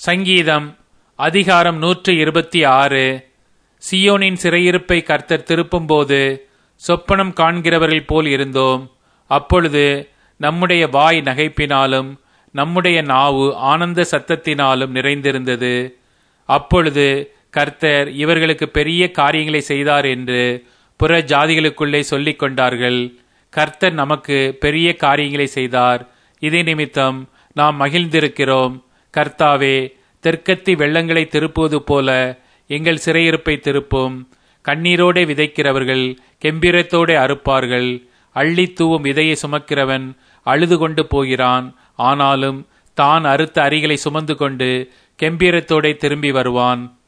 சங்கீதம் அதிகாரம் நூற்று இருபத்தி ஆறு சியோனின் சிறையிருப்பை கர்த்தர் திருப்பும்போது சொப்பனம் காண்கிறவர்கள் போல் இருந்தோம் அப்பொழுது நம்முடைய வாய் நகைப்பினாலும் நம்முடைய நாவு ஆனந்த சத்தத்தினாலும் நிறைந்திருந்தது அப்பொழுது கர்த்தர் இவர்களுக்கு பெரிய காரியங்களை செய்தார் என்று புற ஜாதிகளுக்குள்ளே சொல்லிக் கொண்டார்கள் கர்த்தர் நமக்கு பெரிய காரியங்களை செய்தார் இதே நிமித்தம் நாம் மகிழ்ந்திருக்கிறோம் கர்த்தாவே தெற்கத்தி வெள்ளங்களை திருப்புவது போல எங்கள் சிறையிருப்பை திருப்பும் கண்ணீரோடே விதைக்கிறவர்கள் கெம்பிரத்தோடே அறுப்பார்கள் அள்ளி தூவும் விதையை சுமக்கிறவன் அழுது கொண்டு போகிறான் ஆனாலும் தான் அறுத்த அரிகளை சுமந்து கொண்டு கெம்பீரத்தோடே திரும்பி வருவான்